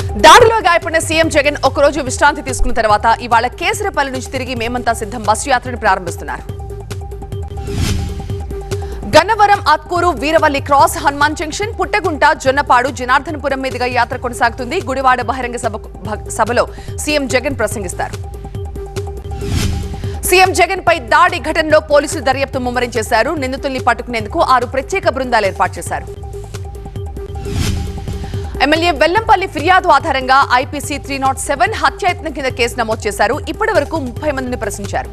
దాడిలో గాయపడిన సీఎం జగన్ ఒకరోజు విశ్రాంతి తీసుకున్న తర్వాత ఇవాళ కేసరపల్లి నుంచి తిరిగి మేమంతా సిద్ధం బస్సు యాత్రను ప్రారంభిస్తున్నారు గన్నవరం అత్కూరు వీరవల్లి క్రాస్ హనుమాన్ జంక్షన్ పుట్టగుంట జొన్నపాడు జనార్దనపురం మీదుగా యాత్ర కొనసాగుతుంది గుడివాడ బహిరంగ సభకు- భ- సభలో సీఎం జగన్ ప్రసంగిస్తారు సీఎం జగన్ పై దాడి ఘటనలో పోలీసులు దర్యాప్తు ముమ్మరం చేశారు నిందితుల్ని పట్టుకునేందుకు ఆరు ప్రత్యేక బృందాలు ఏర్పాటు చేశారు ఎమ్మెల్యే వెల్లంపల్లి ఫిర్యాదు ఆధారంగా ఐపీసీ త్రీ నాట్ సెవెన్ హత్యాయత్నం కింద కేసు నమోదు చేశారు ఇప్పటి వరకు ముప్పై మందిని ప్రశ్నించారు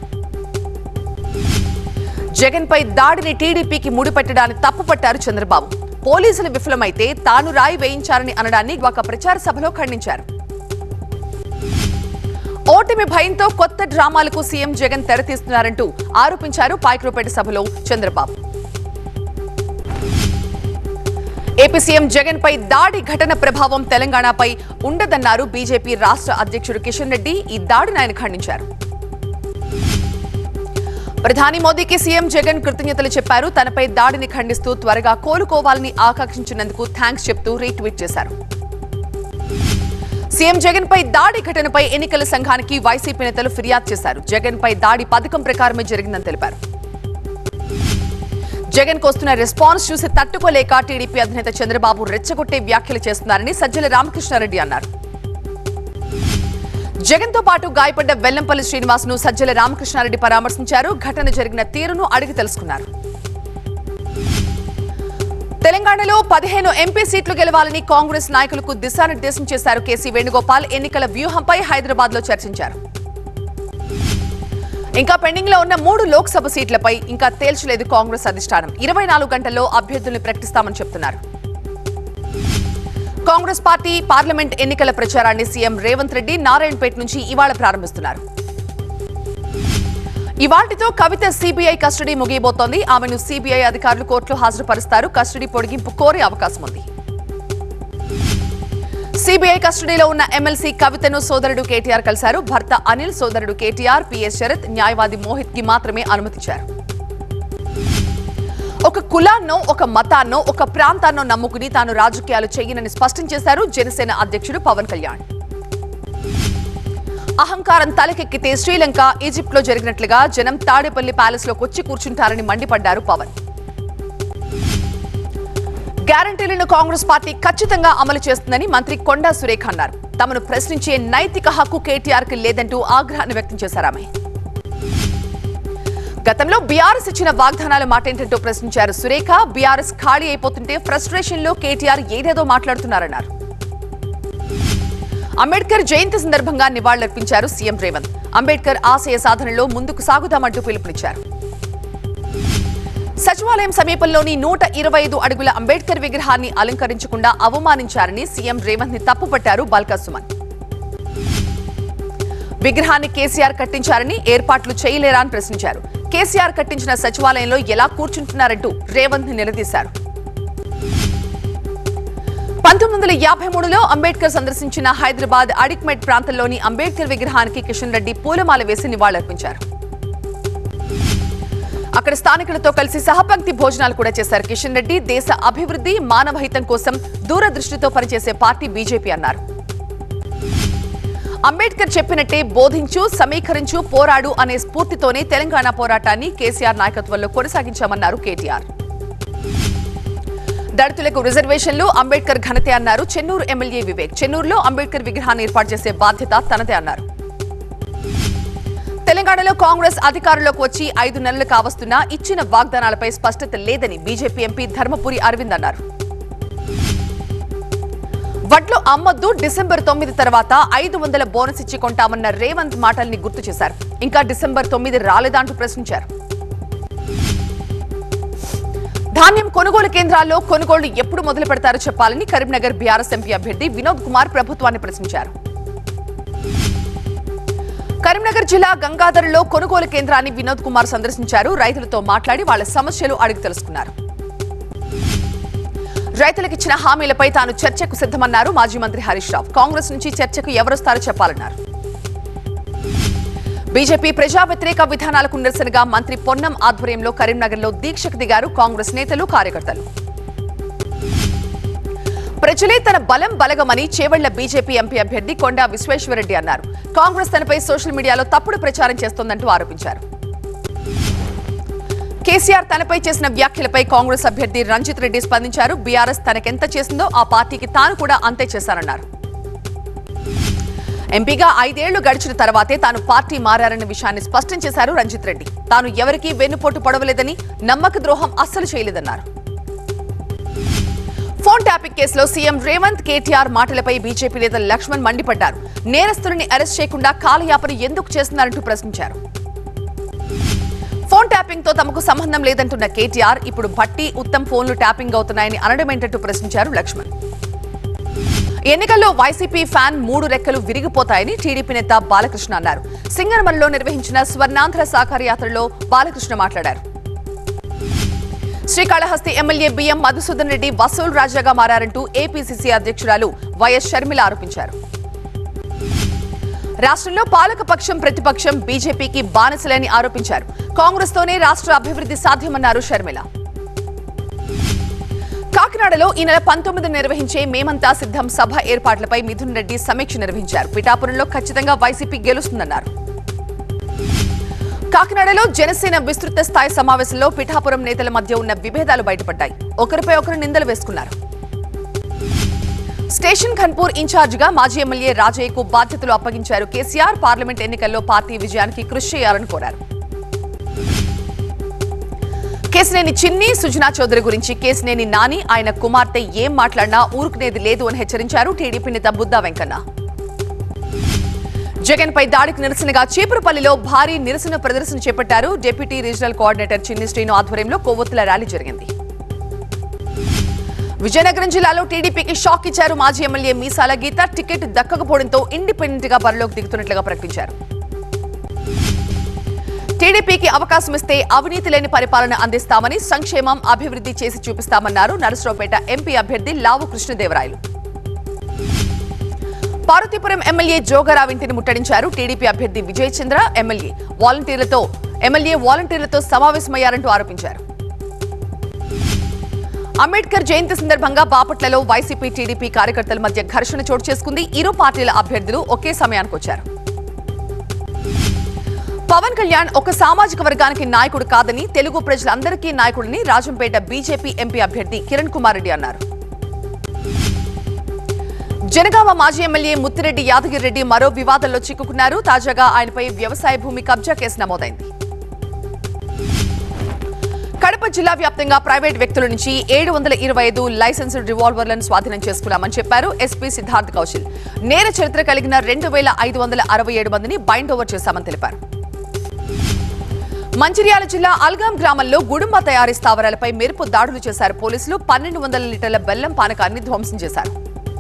జగన్ పై దాడిని టీడీపీకి ముడిపెట్టడాన్ని తప్పుపట్టారు చంద్రబాబు పోలీసులు విఫలమైతే తాను రాయి వేయించారని అనడాన్ని ఒక ప్రచార సభలో ఖండించారు ఓటమి భయంతో కొత్త డ్రామాలకు సీఎం జగన్ తెరతీస్తున్నారంటూ ఆరోపించారు పాయక్రోపేట సభలో చంద్రబాబు ఏపీ సీఎం జగన్ పై దాడి ఘటన ప్రభావం తెలంగాణపై ఉండదన్నారు బీజేపీ రాష్ట్ర అధ్యక్షుడు కిషన్ రెడ్డి ఈ దాడిని ఆయన ఖండించారు ప్రధాని మోదీకి సీఎం జగన్ కృతజ్ఞతలు చెప్పారు తనపై దాడిని ఖండిస్తూ త్వరగా కోలుకోవాలని ఆకాంక్షించినందుకు థ్యాంక్స్ చెప్తూ రీట్వీట్ చేశారు సీఎం జగన్ పై దాడి ఘటనపై ఎన్నికల సంఘానికి వైసీపీ నేతలు ఫిర్యాదు చేశారు జగన్ పై దాడి పథకం ప్రకారమే జరిగిందని తెలిపారు జగన్ వస్తున్న రెస్పాన్స్ చూసి తట్టుకోలేక టీడీపీ అధినేత చంద్రబాబు రెచ్చగొట్టే వ్యాఖ్యలు చేస్తున్నారని సజ్జల రామకృష్ణారెడ్డి అన్నారు జగన్ తో పాటు గాయపడ్డ వెల్లంపల్లి శ్రీనివాస్ ను సజ్జల రామకృష్ణారెడ్డి పరామర్శించారు ఘటన జరిగిన తీరును అడిగి తెలుసుకున్నారు తెలంగాణలో పదిహేను ఎంపీ సీట్లు గెలవాలని కాంగ్రెస్ నాయకులకు దిశానిర్దేశం చేశారు కేసీ వేణుగోపాల్ ఎన్నికల వ్యూహంపై హైదరాబాద్ లో చర్చించారు ఇంకా పెండింగ్ లో ఉన్న మూడు లోక్సభ సీట్లపై ఇంకా తేల్చలేదు కాంగ్రెస్ అధిష్టానం ఇరవై నాలుగు గంటల్లో అభ్యర్థుల్ని ప్రకటిస్తామని చెప్తున్నారు కాంగ్రెస్ పార్టీ పార్లమెంట్ ఎన్నికల ప్రచారాన్ని సీఎం రేవంత్ రెడ్డి నారాయణపేట నుంచి ఇవాళ ప్రారంభిస్తున్నారు ఇవాటితో కవిత సిబిఐ కస్టడీ ముగియబోతోంది ఆమెను సిబిఐ అధికారులు కోర్టులో హాజరుపరుస్తారు కస్టడీ పొడిగింపు కోరే అవకాశం ఉంది సిబిఐ కస్టడీలో ఉన్న ఎమ్మెల్సీ కవితను సోదరుడు కేటీఆర్ కలిశారు భర్త అనిల్ సోదరుడు కేటీఆర్ పిఎస్ శరత్ న్యాయవాది మోహిత్ కి మాత్రమే అనుమతించారు ఒక కులాన్నో ఒక మతాన్నో ఒక ప్రాంతాన్నో నమ్ముకుని తాను రాజకీయాలు చేయనని స్పష్టం చేశారు జనసేన అధ్యక్షుడు పవన్ కళ్యాణ్ అహంకారం తలకెక్కితే శ్రీలంక ఈజిప్ట్ లో జరిగినట్లుగా జనం తాడేపల్లి ప్యాలెస్ లోకి వచ్చి కూర్చుంటారని మండిపడ్డారు పవన్ గ్యారంటీలను కాంగ్రెస్ పార్టీ ఖచ్చితంగా అమలు చేస్తుందని మంత్రి కొండా సురేఖ అన్నారు తమను ప్రశ్నించే నైతిక హక్కు కేటీఆర్ కి లేదంటూ ఆగ్రహాన్ని వ్యక్తం చేశారు ఆమె గతంలో బీఆర్ఎస్ ఇచ్చిన వాగ్దానాల మాటేంటంటో ప్రశ్నించారు సురేఖ బీఆర్ఎస్ ఖాళీ అయిపోతుంటే ఫ్రస్ట్రేషన్ లో కేటీఆర్ ఏదేదో మాట్లాడుతున్నారన్నారు అంబేద్కర్ జయంతి సందర్భంగా నివాళులర్పించారు సీఎం రేవంత్ అంబేద్కర్ ఆశయ సాధనలో ముందుకు సాగుదామంటూ పిలుపునిచ్చారు సచివాలయం సమీపంలోని నూట ఇరవై ఐదు అడుగుల అంబేద్కర్ విగ్రహాన్ని అలంకరించకుండా అవమానించారని సీఎం రేవంత్ ని తప్పుపట్టారు బాల్కా సుమన్ విగ్రహాన్ని కేసీఆర్ కట్టించారని ఏర్పాట్లు చేయలేరా అని ప్రశ్నించారు కేసీఆర్ కట్టించిన సచివాలయంలో ఎలా కూర్చుంటున్నారంటూ రేవంత్ ని నిలదీశారు పంతొమ్మిది వందల యాభై మూడులో అంబేద్కర్ సందర్శించిన హైదరాబాద్ అడిక్మెట్ ప్రాంతంలోని అంబేద్కర్ విగ్రహానికి కిషన్ రెడ్డి పూలమాల వేసి నివాళులర్పించారు అక్కడ స్థానికులతో కలిసి సహపంక్తి భోజనాలు కూడా చేశారు కిషన్ రెడ్డి దేశ అభివృద్ధి మానవహితం కోసం దూరదృష్టితో పనిచేసే పార్టీ బీజేపీ అన్నారు అంబేద్కర్ చెప్పినట్టే బోధించు సమీకరించు పోరాడు అనే స్ఫూర్తితోనే తెలంగాణ పోరాటాన్ని కేసీఆర్ నాయకత్వంలో కొనసాగించామన్నారు కేటీఆర్ దళితులకు రిజర్వేషన్లు అంబేద్కర్ ఘనతే అన్నారు చెన్నూరు ఎమ్మెల్యే వివేక్ చెన్నూరులో అంబేద్కర్ విగ్రహాన్ని ఏర్పాటు చేసే బాధ్యత తనదే అన్నారు తెలంగాణలో కాంగ్రెస్ అధికారంలోకి వచ్చి ఐదు నెలలు కావస్తున్నా ఇచ్చిన వాగ్దానాలపై స్పష్టత లేదని బీజేపీ ఎంపీ ధర్మపురి అరవింద్ అన్నారు వడ్లు అమ్మొద్దు డిసెంబర్ తొమ్మిది తర్వాత ఐదు వందల బోనస్ ఇచ్చి కొంటామన్న రేవంత్ మాటల్ని గుర్తు చేశారు ఇంకా డిసెంబర్ తొమ్మిది రాలేదా అంటూ ప్రశ్నించారు ధాన్యం కొనుగోలు కేంద్రాల్లో కొనుగోళ్లు ఎప్పుడు మొదలు పెడతారో చెప్పాలని కరీంనగర్ బీఆర్ఎస్ ఎంపీ అభ్యర్థి వినోద్ కుమార్ ప్రభుత్వాన్ని ప్రశ్నించారు కరీంనగర్ జిల్లా గంగాధరలో కొనుగోలు కేంద్రాన్ని వినోద్ కుమార్ సందర్శించారు రైతులతో మాట్లాడి వాళ్ళ సమస్యలు అడిగి తెలుసుకున్నారు రైతులకు ఇచ్చిన హామీలపై తాను చర్చకు సిద్ధమన్నారు మాజీ మంత్రి హరీష్ రావు కాంగ్రెస్ నుంచి చర్చకు ఎవరొస్తారో చెప్పాలన్నారు బీజేపీ ప్రజా వ్యతిరేక విధానాలకు నిరసనగా మంత్రి పొన్నం ఆధ్వర్యంలో కరీంనగర్లో దీక్షకు దిగారు కాంగ్రెస్ నేతలు కార్యకర్తలు ప్రజలే తన బలం బలగమని చేవళ్ల బీజేపీ ఎంపీ అభ్యర్థి కొండా విశ్వేశ్వరరెడ్డి అన్నారు కాంగ్రెస్ తనపై సోషల్ మీడియాలో తప్పుడు ప్రచారం చేస్తోందంటూ ఆరోపించారు కేసీఆర్ తనపై చేసిన వ్యాఖ్యలపై కాంగ్రెస్ అభ్యర్థి రంజిత్ రెడ్డి స్పందించారు బీఆర్ఎస్ తనకెంత చేసిందో ఆ పార్టీకి తాను కూడా అంతే చేశారన్నారు ఎంపీగా ఐదేళ్లు గడిచిన తర్వాతే తాను పార్టీ మారారన్న విషయాన్ని స్పష్టం చేశారు రంజిత్ రెడ్డి తాను ఎవరికీ వెన్నుపోటు పొడవలేదని నమ్మక ద్రోహం అస్సలు చేయలేదన్నారు ఫోన్ ట్యాపింగ్ కేసులో సీఎం రేవంత్ కేటీఆర్ మాటలపై బీజేపీ నేత లక్ష్మణ్ మండిపడ్డారు నేరస్తుడిని అరెస్ట్ చేయకుండా కాలయాపన ఎందుకు చేస్తున్నారంటూ ప్రశ్నించారు ఫోన్ ట్యాపింగ్ తో తమకు సంబంధం లేదంటున్న కేటీఆర్ ఇప్పుడు భట్టి ఉత్తమ్ ఫోన్లు ట్యాపింగ్ అవుతున్నాయని అనడమేంటంటూ ప్రశ్నించారు లక్ష్మణ్ ఎన్నికల్లో వైసీపీ ఫ్యాన్ మూడు రెక్కలు విరిగిపోతాయని టీడీపీ నేత బాలకృష్ణ అన్నారు సింగరమలలో నిర్వహించిన స్వర్ణాంధ్ర సాకార యాత్రలో బాలకృష్ణ మాట్లాడారు శ్రీకాళహస్తి ఎమ్మెల్యే బిఎం మధుసూదన్ రెడ్డి వసూల్ రాజాగా మారారంటూ ఏపీసీసీ అధ్యక్షురాలు వైఎస్ షర్మిల ఆరోపించారు రాష్ట్రంలో పాలకపక్షం ప్రతిపక్షం బీజేపీకి బానిసలేని ఆరోపించారు కాంగ్రెస్ తోనే రాష్ట్ర అభివృద్ధి సాధ్యమన్నారు షర్మిల కాకినాడలో ఈ నెల పంతొమ్మిది నిర్వహించే మేమంతా సిద్ధం సభ ఏర్పాట్లపై మిథున్ రెడ్డి సమీక్ష నిర్వహించారు పిఠాపురంలో ఖచ్చితంగా వైసీపీ గెలుస్తుందన్నారు కాకినాడలో జనసేన విస్తృత స్థాయి సమావేశంలో పిఠాపురం నేతల మధ్య ఉన్న విభేదాలు బయటపడ్డాయి ఒకరిపై ఒకరు నిందలు వేసుకున్నారు స్టేషన్ ఖన్పూర్ ఇన్ఛార్జిగా మాజీ ఎమ్మెల్యే రాజయ్యకు బాధ్యతలు అప్పగించారు కేసీఆర్ పార్లమెంట్ ఎన్నికల్లో పార్టీ విజయానికి కృషి చేయాలని కోరారు కేసినేని చిన్ని సుజనా చౌదరి గురించి కేసినేని నాని ఆయన కుమార్తె ఏం మాట్లాడినా ఊరుకునేది లేదు అని హెచ్చరించారు టీడీపీ నేత బుద్దా వెంకన్న జగన్ పై దాడికి నిరసనగా చీపురుపల్లిలో భారీ నిరసన ప్రదర్శన చేపట్టారు డిప్యూటీ రీజనల్ కోఆర్డినేటర్ చిన్ని శ్రీను ఆధ్వర్యంలో కొవ్వొత్తుల ర్యాలీ జరిగింది విజయనగరం జిల్లాలో టీడీపీకి షాక్ ఇచ్చారు మాజీ ఎమ్మెల్యే మీసాల గీత టికెట్ దక్కకపోవడంతో ఇండిపెండెంట్ గా బరిలోకి దిగుతున్నట్లుగా ప్రకటించారు టీడీపీకి అవకాశం ఇస్తే అవినీతి లేని పరిపాలన అందిస్తామని సంక్షేమం అభివృద్ధి చేసి చూపిస్తామన్నారు నరసరావుపేట ఎంపీ అభ్యర్థి లావు కృష్ణదేవరాయలు పార్వతీపురం ఎమ్మెల్యే జోగరావు ఇంటిని ముట్టడించారు టీడీపీ అభ్యర్థి విజయ్ చంద్ర ఎమ్మెల్యే వాలంటీర్లతో ఎమ్మెల్యే వాలంటీర్లతో సమావేశమయ్యారంటూ ఆరోపించారు అంబేద్కర్ జయంతి సందర్భంగా బాపట్లలో వైసీపీ టీడీపీ కార్యకర్తల మధ్య ఘర్షణ చోటు చేసుకుంది ఇరు పార్టీల అభ్యర్థులు ఒకే సమయానికి వచ్చారు పవన్ కళ్యాణ్ ఒక సామాజిక వర్గానికి నాయకుడు కాదని తెలుగు ప్రజలందరికీ నాయకుడిని రాజంపేట బీజేపీ ఎంపీ అభ్యర్థి కిరణ్ కుమార్ రెడ్డి అన్నారు జనగామ మాజీ ఎమ్మెల్యే ముత్తిరెడ్డి యాదగిరి రెడ్డి మరో వివాదంలో చిక్కుకున్నారు తాజాగా ఆయనపై వ్యవసాయ భూమి కబ్జా కేసు నమోదైంది కడప జిల్లా వ్యాప్తంగా ప్రైవేట్ వ్యక్తుల నుంచి ఏడు వందల ఇరవై ఐదు లైసెన్స్డ్ రివాల్వర్లను స్వాధీనం చేసుకున్నామని చెప్పారు ఎస్పీ సిద్ధార్థ్ కౌశల్ నేర చరిత్ర కలిగిన రెండు వేల ఐదు వందల అరవై ఏడు మందిని బైండ్ ఓవర్ చేశామని తెలిపారు మంచిర్యాల జిల్లా అల్గాం గ్రామంలో గుడుంబ తయారీ స్థావరాలపై మెరుపు దాడులు చేశారు పోలీసులు పన్నెండు వందల లీటర్ల బెల్లం పానకాన్ని ధ్వంసం చేశారు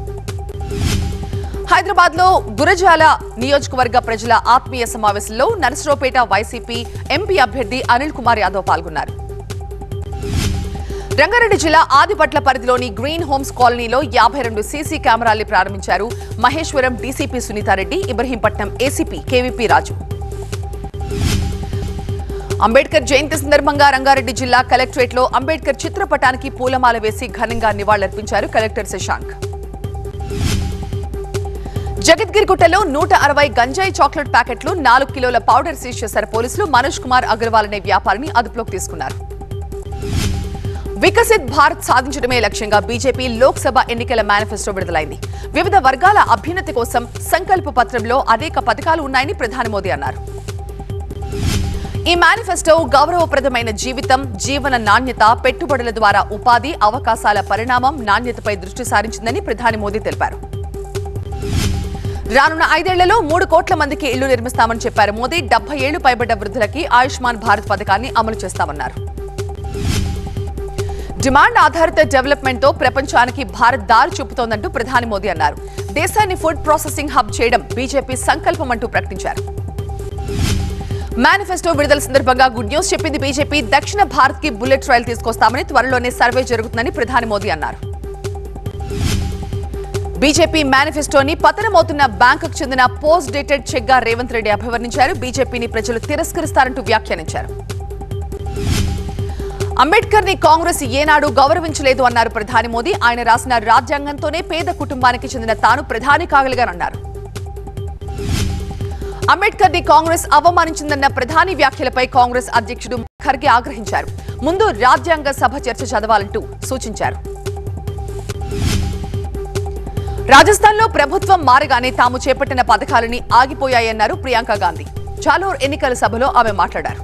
హైదరాబాద్ లో గురజాల నియోజకవర్గ ప్రజల ఆత్మీయ సమావేశంలో నరసరావుపేట వైసీపీ ఎంపీ అభ్యర్థి అనిల్ కుమార్ యాదవ్ పాల్గొన్నారు రంగారెడ్డి జిల్లా ఆదిపట్ల పరిధిలోని గ్రీన్ హోమ్స్ కాలనీలో యాభై రెండు సీసీ కెమెరాల్ని ప్రారంభించారు Maheshwaram DCP Sunitha Reddy Ibrahimpatnam ACP KVP రాజు అంబేద్కర్ జయంతి సందర్భంగా రంగారెడ్డి జిల్లా కలెక్టరేట్ లో అంబేద్కర్ చిత్రపటానికి పూలమాల వేసి ఘనంగా నివాళులర్పించారు కలెక్టర్ శశాంక్ జగద్గిరిగుట్టలో నూట అరవై గంజాయి చాక్లెట్ ప్యాకెట్లు నాలుగు కిలోల పౌడర్ సీజ్ చేశారు పోలీసులు మనోజ్ కుమార్ అగర్వాల్ అనే వ్యాపారిని అదుపులోకి తీసుకున్నారు వికసిత్ భారత్ సాధించడమే లక్ష్యంగా బీజేపీ లోక్సభ ఎన్నికల మేనిఫెస్టో విడుదలైంది వివిధ వర్గాల అభ్యున్నతి కోసం సంకల్ప పత్రంలో అనేక పథకాలు ఉన్నాయని ప్రధాని మోదీ అన్నారు ఈ మేనిఫెస్టో గౌరవప్రదమైన జీవితం జీవన నాణ్యత పెట్టుబడుల ద్వారా ఉపాధి అవకాశాల పరిణామం నాణ్యతపై దృష్టి సారించిందని ప్రధాని మోదీ తెలిపారు రానున్న ఐదేళ్లలో మూడు కోట్ల మందికి ఇళ్లు నిర్మిస్తామని చెప్పారు మోదీ డెబ్బై ఏళ్లు పైబడ్డ వృద్ధులకి ఆయుష్మాన్ భారత్ పథకాన్ని అమలు చేస్తామన్నారు డిమాండ్ ఆధారిత డెవలప్మెంట్ తో ప్రపంచానికి భారత్ దారి చూపుతోందంటూ ప్రధాని మోదీ అన్నారు దేశాన్ని ఫుడ్ ప్రాసెసింగ్ హబ్ చేయడం బీజేపీ సంకల్పం అంటూ ప్రకటించారు మేనిఫెస్టో విడుదల సందర్భంగా గుడ్ న్యూస్ చెప్పింది బీజేపీ దక్షిణ భారత్ కి బుల్లెట్ రైల్ తీసుకొస్తామని త్వరలోనే సర్వే జరుగుతుందని ప్రధాని మోదీ అన్నారు బీజేపీ మేనిఫెస్టోని పతనమవుతున్న బ్యాంకుకు చెందిన పోస్ట్ డేటెడ్ చెక్ గా రేవంత్ రెడ్డి అభివర్ణించారు బీజేపీని ప్రజలు తిరస్కరిస్తారంటూ వ్యాఖ్యానించారు అంబేద్కర్ ని కాంగ్రెస్ ఏనాడు గౌరవించలేదు అన్నారు ప్రధాని మోదీ ఆయన రాసిన రాజ్యాంగంతోనే పేద కుటుంబానికి చెందిన తాను ప్రధాని కాగలిగానన్నారు అంబేద్కర్ ని కాంగ్రెస్ అవమానించిందన్న ప్రధాని వ్యాఖ్యలపై కాంగ్రెస్ అధ్యక్షుడు ఖర్గే ఆగ్రహించారు ముందు రాజ్యాంగ సభ చర్చ చదవాలంటూ సూచించారు రాజస్థాన్లో ప్రభుత్వం మారగానే తాము చేపట్టిన పథకాలని ఆగిపోయాయన్నారు ప్రియాంక గాంధీ చాలూర్ ఎన్నికల సభలో ఆమె మాట్లాడారు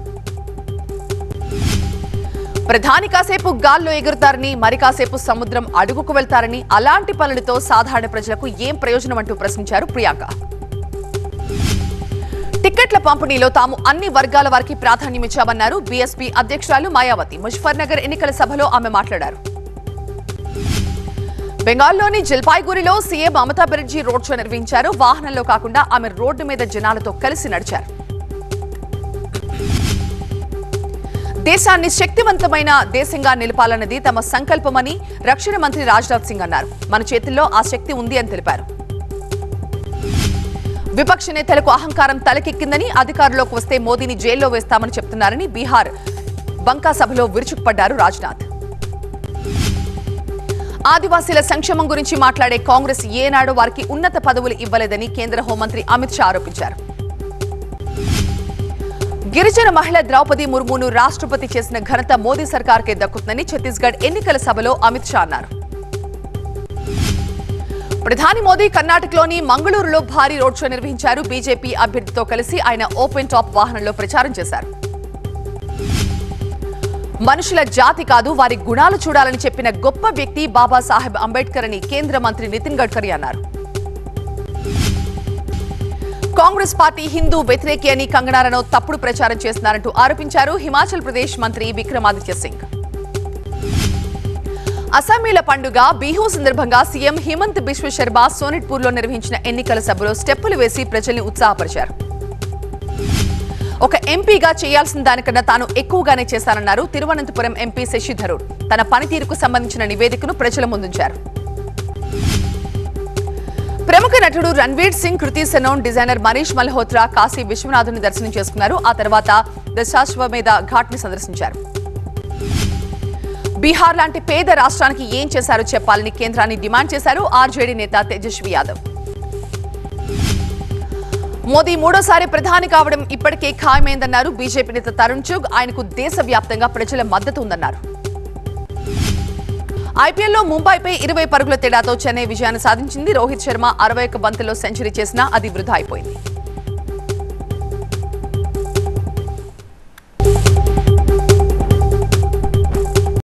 ప్రధాని కాసేపు గాల్లో ఎగురుతారని మరి కాసేపు సముద్రం అడుగుకు వెళ్తారని అలాంటి పనులతో సాధారణ ప్రజలకు ఏం ప్రయోజనం అంటూ ప్రశ్నించారు ప్రియాంక టిక్కెట్ల పంపిణీలో తాము అన్ని వర్గాల వారికి ప్రాధాన్యమిచ్చామన్నారు బీఎస్పీ అధ్యక్షురాలు మాయావతి ముజఫర్ నగర్ ఎన్నికల సభలో ఆమె మాట్లాడారు బెంగాల్లోని జల్పాయిగూరిలో CM Mamata Banerjee road show నిర్వహించారు వాహనంలో కాకుండా ఆమె రోడ్డు మీద జనాలతో కలిసి నడిచారు దేశాన్ని శక్తివంతమైన దేశంగా నిలపాలన్నది తమ సంకల్పమని రక్షణ మంత్రి రాజ్నాథ్ సింగ్ అన్నారు మన చేతుల్లో ఆ శక్తి ఉంది అని తెలిపారు విపక్ష నేతలకు అహంకారం తలకెక్కిందని అధికారంలోకి వస్తే మోదీని జైల్లో వేస్తామని చెప్తున్నారని బీహార్ బంకా సభలో విరుచుకుపడ్డారు రాజ్నాథ్ ఆదివాసీల సంక్షేమం గురించి మాట్లాడే కాంగ్రెస్ ఏనాడు వారికి ఉన్నత పదవులు ఇవ్వలేదని కేంద్ర హోంమంత్రి అమిత్ షా ఆరోపించారు గిరిజన మహిళ ద్రౌపది ముర్మును రాష్ట్రపతి చేసిన ఘనత మోదీ సర్కార్కే దక్కుతుందని ఛత్తీస్గఢ్ ఎన్నికల సభలో అమిత్ షా అన్నారు ప్రధాని మోదీ కర్ణాటకలోని మంగళూరులో భారీ రోడ్ షో నిర్వహించారు బీజేపీ అభ్యర్థితో కలిసి ఆయన ఓపెన్ టాప్ వాహనంలో ప్రచారం చేశారు మనుషుల జాతి కాదు వారి గుణాలు చూడాలని చెప్పిన గొప్ప వ్యక్తి బాబాసాహెబ్ అంబేద్కర్ అని కేంద్ర మంత్రి నితిన్ గడ్కరీ అన్నారు కాంగ్రెస్ పార్టీ హిందూ వ్యతిరేకి అని కంగనా రనౌత్ తప్పుడు ప్రచారం చేస్తున్నారంటూ ఆరోపించారు హిమాచల్ ప్రదేశ్ మంత్రి విక్రమాదిత్య సింగ్ అస్సామీల పండుగ బిహు సందర్భంగా సీఎం హిమంత్ బిశ్వ శర్మ సోనిట్పూర్లో నిర్వహించిన ఎన్నికల సభలో స్టెప్పులు వేసి ప్రజల్ని ఉత్సాహపరిచారు ఒక ఎంపీగా చేయాల్సిన దానికన్నా తాను ఎక్కువగానే చేశానన్నారు తిరువనంతపురం ఎంపీ శశి థరూర్ తన పనితీరుకు సంబంధించిన నివేదికను ప్రజల ముందుంచారు ప్రముఖ నటుడు రణ్వీర్ సింగ్ కృతి సెనోన్ డిజైనర్ మనీష్ మల్హోత్రా కాశీ విశ్వనాథుని దర్శనం చేసుకున్నారు ఆ తర్వాత దశాశ్వమేధ ఘాట్ ని సందర్శించారు బీహార్ లాంటి పేద రాష్ట్రానికి ఏం చేశారో చెప్పాలని కేంద్రాన్ని డిమాండ్ చేశారు ఆర్జేడీ నేత తేజస్వి యాదవ్ మోదీ మూడోసారి ప్రధాని కావడం ఇప్పటికే ఖాయమైందన్నారు బీజేపీ నేత తరుణ్ చుగ్ ఆయనకు దేశవ్యాప్తంగా ప్రజల మద్దతు ఉందన్నారు ఐపీఎల్లో ముంబైపై ఇరవై పరుగుల తేడాతో చెన్నై విజయాన్ని సాధించింది రోహిత్ శర్మ అరవై ఒక్క బంతుల్లో సెంచరీ చేసినా అది వృధా అయిపోయింది